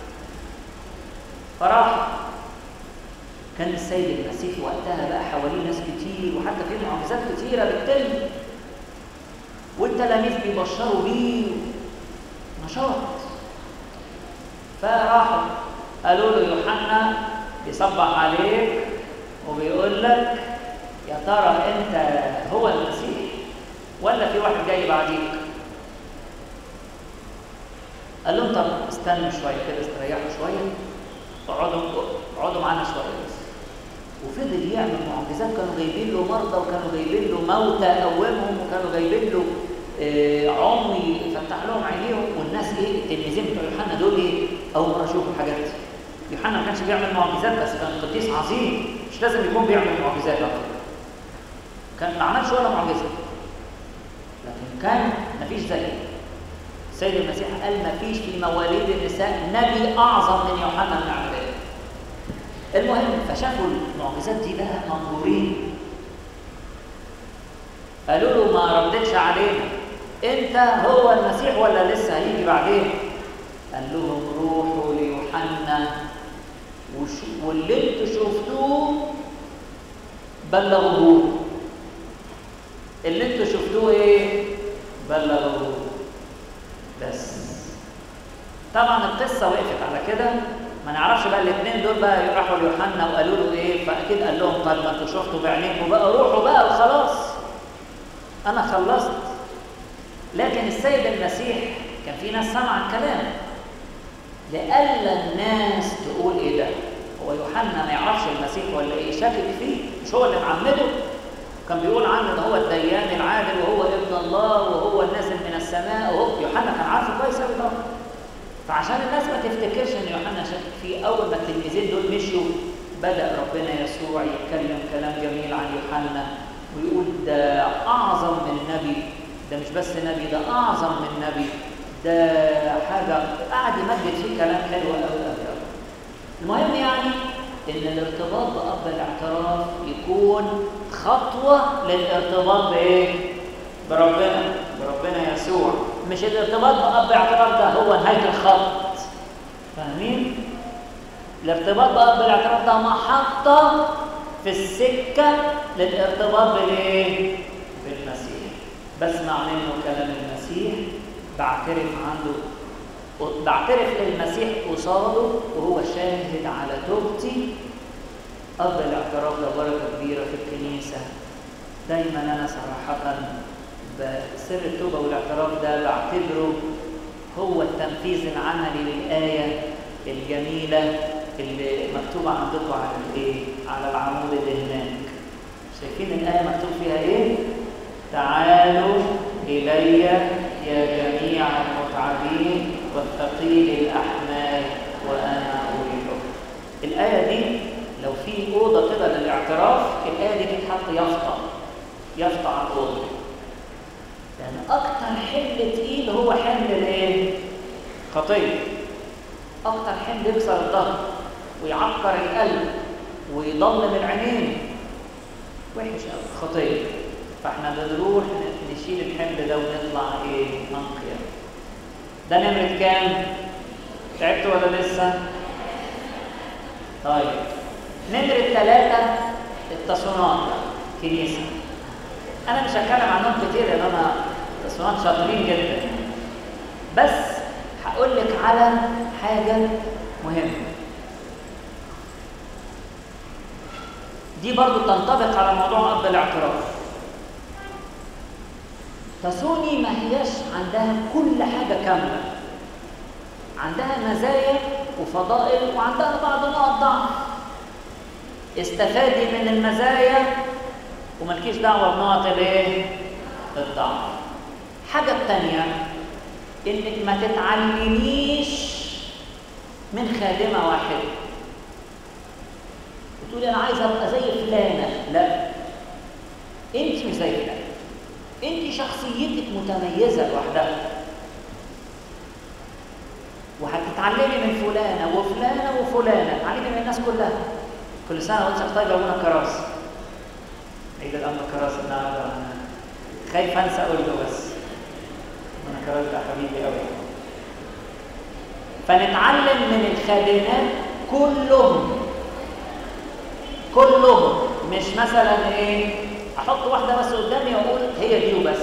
فراح كان السيد المسيح وقتها بقى حواليه ناس كتير وحتى في معجزات كتيره بتتم والتلاميذ بيبشروا بيه نشاط فراحوا قالوا له يوحنا بيصبح عليك وبيقول لك يا ترى انت هو المسيح ولا في واحد جاي بعديك قال لهم طب استنوا شويه كده استريحوا شويه اقعدوا اقعدوا معانا شويه بس وفضل يعمل معجزات كانوا جايبين له مرضى وكانوا جايبين له موتى قومهم وكانوا جايبين له آه عمي فتح لهم عينيهم والناس ايه التلميذين بتوع يوحنا دول ايه اول مره اشوف الحاجات دي يوحنا ما كانش بيعمل معجزات بس كان قديس عظيم مش لازم يكون بيعمل معجزات اكتر كان ما عملش ولا معجزه لكن كان ما فيش زيه السيد المسيح قال ما فيش في مواليد النساء نبي اعظم من يوحنا بن عمدان المهم فشافوا المعجزات دي بقى منظورين قالوا له ما ردتش علينا انت هو المسيح ولا لسه هيجي بعدين قال لهم روحوا ليوحنا واللي انتوا شفتوه بلغوه اللي انتوا شفتوه ايه بلغوه بس طبعا القصه وقفت على كده ما نعرفش بقى الاثنين دول بقى راحوا ليوحنا وقالوا له ايه فاكيد قال لهم طب ما انتوا شفتوا بعينيكم بقى روحوا بقى وخلاص انا خلصت لكن السيد المسيح كان في ناس سمع الكلام لئلا الناس تقول ايه ده هو يوحنا ما يعرفش المسيح ولا ايه شاكك فيه مش هو اللي معمده كان بيقول عنه ان هو الديان العادل وهو ابن الله وهو النازل من السماء وهو يوحنا كان عارفه كويس قوي طبعا فعشان الناس ما تفتكرش ان يوحنا شاكك فيه اول ما التلميذين دول مشوا بدا ربنا يسوع يتكلم كلام جميل عن يوحنا ويقول ده اعظم من نبي ده مش بس نبي ده اعظم من نبي ده حاجه قعد يمجد فيه كلام حلو قوي قوي قوي المهم يعني ان الارتباط باب الاعتراف يكون خطوه للارتباط بايه بربنا بربنا يسوع مش الارتباط باب الاعتراف ده هو نهايه الخط فاهمين الارتباط باب الاعتراف ده محطه في السكه للارتباط بالايه بالمسيح بسمع منه كلام المسيح بعترف عنده بعترف للمسيح قصاده وهو شاهد على توبتي أب الاعتراف ده بركة كبيرة في الكنيسة دايما أنا صراحة بسر التوبة والاعتراف ده بعتبره هو التنفيذ العملي للآية الجميلة اللي مكتوبة عندكم على الإيه؟ على العمود اللي هناك ثقيل الأحمال وأنا أريحه الآية دي لو في أوضة كده للاعتراف الآية دي تتحط يافطة يافطة على الأوضة لأن أكتر حمل تقيل هو حمل الإيه؟ خطية أكتر حمل يكسر الظهر ويعكر القلب ويضلم العينين وحش قوي خطية فاحنا بنروح نشيل الحمل ده ونطلع ايه انقيا ده نمرة كام؟ تعبت ولا لسه؟ طيب نمرة ثلاثة التصونات كنيسة أنا مش هتكلم عنهم كتير لأن أنا التصونات شاطرين جدا بس هقول لك على حاجة مهمة دي برضو تنطبق على موضوع أب الاعتراف تسوني ما هياش عندها كل حاجة كاملة عندها مزايا وفضائل وعندها بعض نقط ضعف استفادي من المزايا وملكيش دعوة بنقط الايه؟ الضعف حاجة التانية انك ما تتعلميش من خادمة واحدة وتقولي انا عايزة ابقى زي فلانة لا انت مش زي فلانة انت شخصيتك متميزة لوحدها وهتتعلمي من فلانة وفلانة وفلانة تعلمي من الناس كلها كل سنة وانت طيبة ابونا كراس عيد الأم كراس النهارده خايف انسى اقول له بس ابونا كراس ده حبيبي قوي فنتعلم من الخادمات كلهم كلهم مش مثلا ايه احط واحده بس قدامي واقول هي دي وبس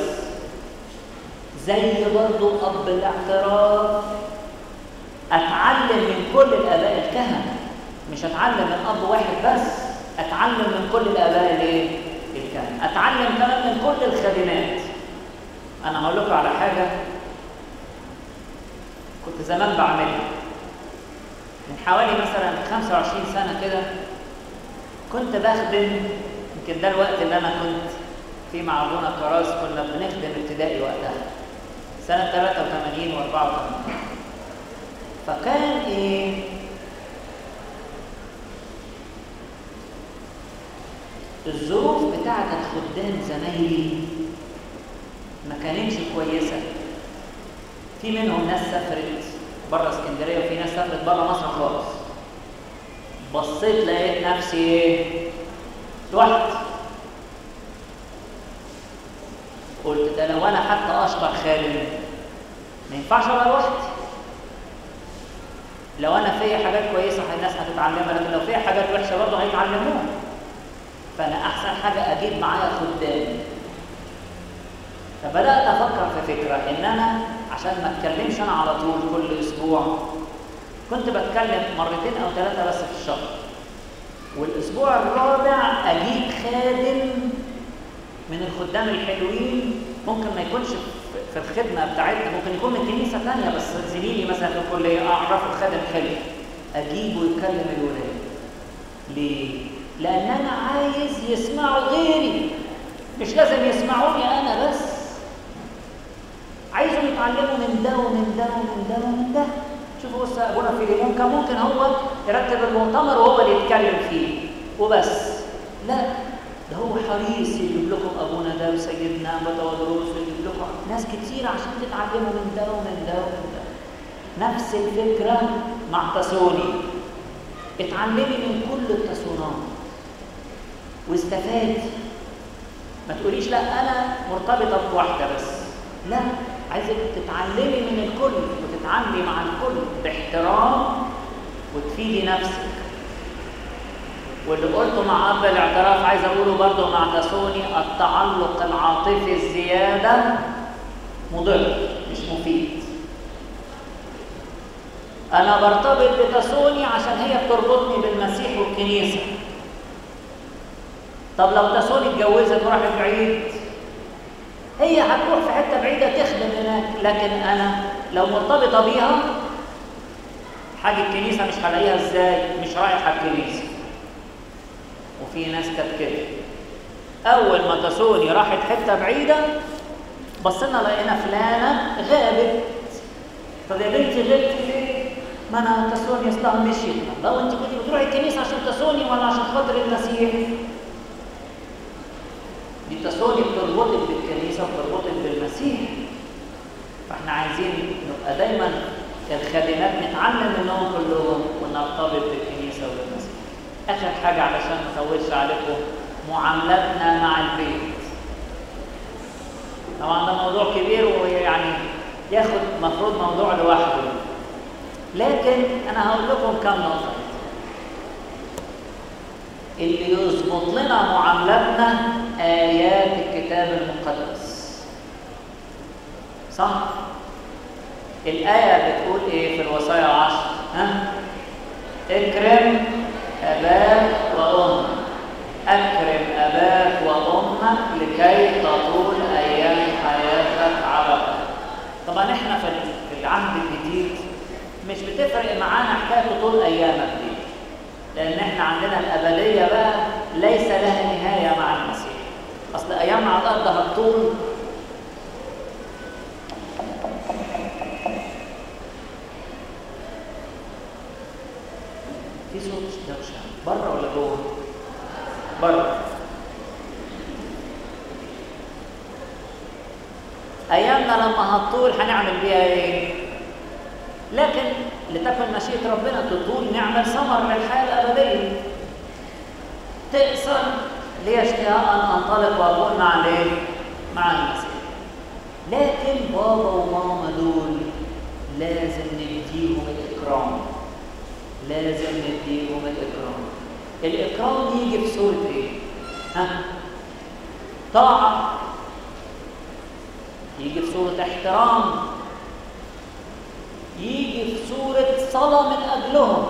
زي برضو اب الاعتراف اتعلم من كل الاباء الكهنه مش اتعلم من اب واحد بس اتعلم من كل الاباء الايه الكهنه اتعلم كمان من كل الخادمات انا هقول لكم على حاجه كنت زمان بعملها من حوالي مثلا 25 سنه كده كنت بخدم يمكن ده الوقت اللي انا كنت في مع ابونا كراس كنا بنخدم ابتدائي وقتها سنه 83 و84 فكان ايه الظروف بتاعت الخدام زمايلي ما كانتش كويسه في منهم ناس سافرت بره اسكندريه وفي ناس سافرت بره مصر خالص بصيت لقيت نفسي ايه لوحدي قلت ده لو انا حتى اشطر خادم ما ينفعش ابقى لوحدي لو انا فيا حاجات كويسه الناس هتتعلمها لكن لو فيا حاجات وحشه برضه هيتعلموها فانا احسن حاجه اجيب معايا خدام فبدات افكر في فكره ان انا عشان ما اتكلمش انا على طول كل اسبوع كنت بتكلم مرتين او ثلاثه بس في الشهر والاسبوع الرابع اجيب خادم من الخدام الحلوين ممكن ما يكونش في الخدمه بتاعتنا ممكن يكون من كنيسه ثانيه بس زميلي مثلا في الكليه اعرفه خادم حلو اجيبه يكلم الولاد ليه؟ لان انا عايز يسمعوا غيري مش لازم يسمعوني انا بس عايزهم يتعلموا من ده ومن ده ومن ده ومن ده شوفوا بص ابونا فيليمون كان ممكن هو يرتب المؤتمر وهو اللي يتكلم فيه وبس لا ده هو حريص يجيب لكم ابونا ده وسيدنا بطودروس ويجيب لكم ناس كتير عشان تتعلموا من ده ومن ده ومن ده نفس الفكره مع تسوني اتعلمي من كل التسونات واستفادي ما تقوليش لا انا مرتبطه بواحده بس لا عايزك تتعلمي من الكل وتتعاملي مع الكل باحترام وتفيدي نفسك واللي قلته مع اب الاعتراف عايز اقوله برضه مع تسوني التعلق العاطفي الزياده مضر مش مفيد انا برتبط بتسوني عشان هي بتربطني بالمسيح والكنيسه طب لو تسوني اتجوزت وراحت بعيد هي هتروح في حته بعيده تخدم هناك لكن انا لو مرتبطه بيها حاجه الكنيسه مش هلاقيها ازاي مش رايحه الكنيسه وفي ناس كانت كده اول ما تسوني راحت حته بعيده بصينا لقينا فلانه غابت طب يا بنتي غبتي ليه ما انا تسوني اصلها مشيت لو انت كنت بتروحي الكنيسه عشان تسوني ولا عشان خاطر المسيح دي تسوني بتربطك بالكنيسه وبتربطك بالمسيح فاحنا عايزين نبقى دايما الخادمات نتعلم منهم كلهم ونرتبط بالكنيسه وبالمسيح اخر حاجه علشان ما اطولش عليكم معاملتنا مع البيت طبعا ده موضوع كبير ويعني ياخد مفروض موضوع لوحده لكن انا هقول لكم كم نقطه اللي يظبط لنا معاملتنا ايات الكتاب المقدس صح الايه بتقول ايه في الوصايا العشر ها اكرم اباك وامك اكرم اباك وامك لكي تطول ايام حياتك على الارض طبعا احنا في العهد الجديد مش بتفرق معانا حكايه طول ايامك دي لان احنا عندنا الابديه بقى ليس لها نهايه مع المسيح اصل ايامنا على الارض هتطول في صوت دوشه بره ولا جوه بره ايامنا لما هتطول هنعمل بيها ايه لكن لتكن مشيئه ربنا تطول نعمل ثمر للحياه الابديه تقصر لي اشتهاء ان انطلق واكون مع الايه مع المسيح لكن بابا وماما دول لازم نديهم الاكرام لازم نديهم الاكرام الاكرام يجي في صوره ايه ها طاعه يجي في صورة احترام يجي في صورة صلاة من أجلهم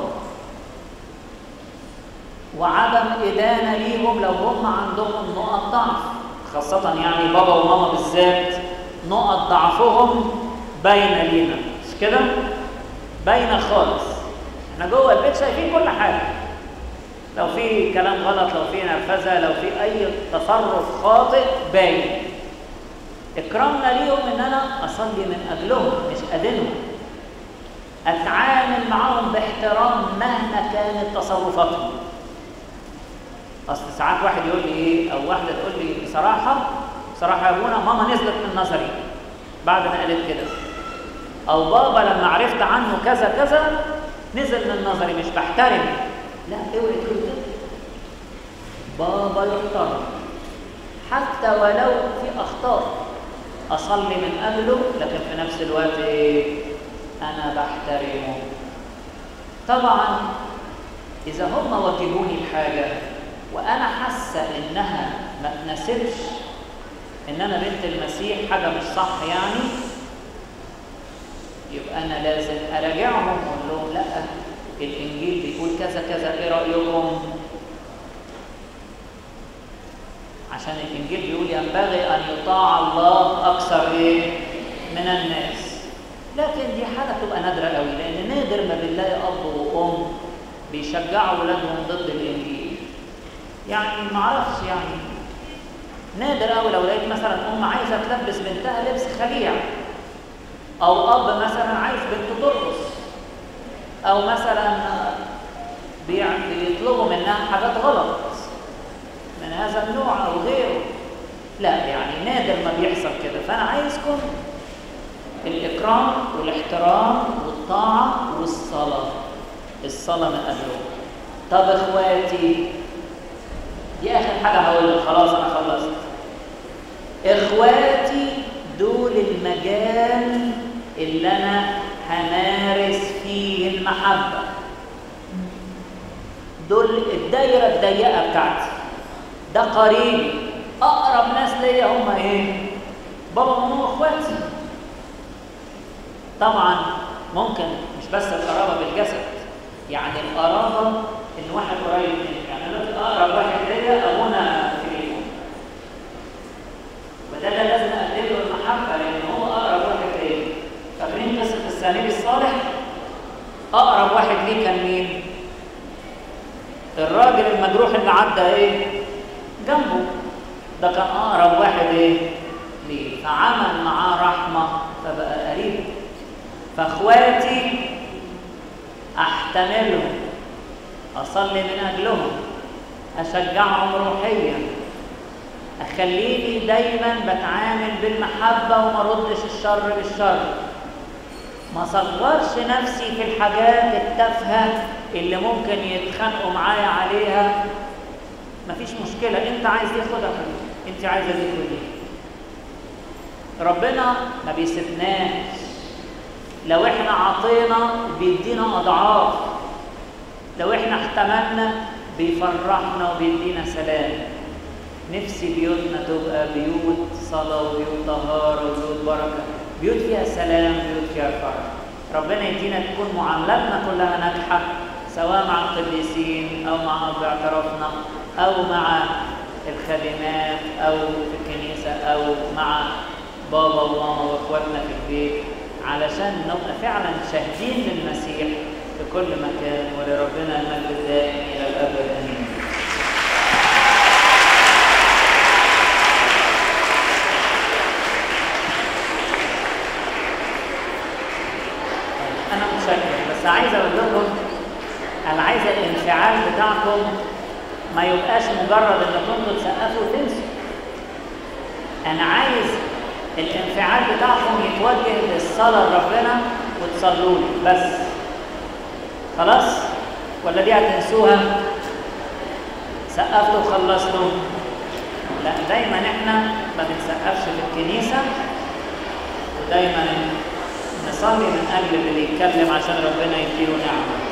وعدم إدانة ليهم لو هم عندهم نقط ضعف خاصة يعني بابا وماما بالذات نقط ضعفهم باينة لينا مش كده؟ باينة خالص احنا جوه البيت شايفين كل حاجة لو في كلام غلط لو في نرفزة لو في أي تصرف خاطئ باين اكرامنا ليهم ان انا اصلي من اجلهم مش ادينهم اتعامل معاهم باحترام مهما كانت تصرفاتهم اصل ساعات واحد يقول لي ايه او واحده تقول لي بصراحه بصراحه يا ابونا ماما نزلت من نظري بعد ما قالت كده او بابا لما عرفت عنه كذا كذا نزل من نظري مش بحترم لا اوعي تقول كده بابا يحترم حتى ولو في اخطاء اصلي من اجله لكن في نفس الوقت ايه انا بحترمه طبعا اذا هم وجهوني بحاجه وانا حاسه انها ما تناسبش ان انا بنت المسيح حاجه مش صح يعني يبقى انا لازم اراجعهم واقول لهم لا الانجيل بيقول كذا كذا ايه رايكم عشان الانجيل بيقول ينبغي ان يطاع الله اكثر ايه من الناس لكن دي حاجه تبقى نادره قوي لان نادر ما بنلاقي اب وام بيشجعوا ولادهم ضد الانجيل يعني ما اعرفش يعني نادر قوي لو لقيت مثلا ام عايزه تلبس بنتها لبس خليع او اب مثلا عايز بنته ترقص او مثلا بيطلبوا منها حاجات غلط من هذا النوع او غيره لا يعني نادر ما بيحصل كده فانا عايزكم الاكرام والاحترام والطاعه والصلاه الصلاه من اجله طب اخواتي دي اخر حاجه هقولها خلاص انا خلصت اخواتي دول المجال اللي انا همارس فيه المحبه دول الدايره الضيقه بتاعتي ده قريبي اقرب ناس ليا هم ايه بابا وماما واخواتي طبعا ممكن مش بس القرابه بالجسد يعني القرابه ان واحد قريب منك يعني انا اقرب واحد ليا ابونا فيليمون وده اللي لازم اقدم له المحبه لان هو اقرب واحد ليا فاكرين قصه السامري الصالح اقرب واحد ليه كان مين الراجل المجروح اللي عدى ايه جنبه ده كان اقرب واحد ايه ليه فعمل معاه رحمه فبقى قريب فاخواتي احتملهم اصلي من اجلهم اشجعهم روحيا اخليني دايما بتعامل بالمحبه وما ردش الشر بالشر ما صغرش نفسي في الحاجات التافهه اللي ممكن يتخانقوا معايا عليها مفيش مشكله انت عايز دي خدها حبيبي انت عايزه دي خدي ربنا ما بيسيبناش لو احنا عطينا بيدينا اضعاف لو احنا احتملنا بيفرحنا وبيدينا سلام نفسي بيوتنا تبقى بيوت صلاة وبيوت طهارة وبيوت بركة بيوت فيها سلام بيوت فيها فرح ربنا يدينا تكون معاملاتنا كلها ناجحة سواء مع القديسين أو مع أب اعترافنا أو مع الخادمات أو في الكنيسة أو مع بابا وماما واخواتنا في البيت علشان نبقى فعلا شاهدين للمسيح في كل مكان ولربنا المجد الدائم الى الابد امين. انا متشكر بس عايز اقول لكم انا عايز الانفعال بتاعكم ما يبقاش مجرد انكم انتوا تسقفوا وتنسوا. انا عايز الانفعال بتاعكم يتوجه للصلاه لربنا وتصلوا لي بس خلاص ولا دي هتنسوها سقفتوا وخلصتوا لا دايما احنا ما بنسقفش في الكنيسه ودايما نصلي من اجل اللي بيتكلم عشان ربنا يديله نعمه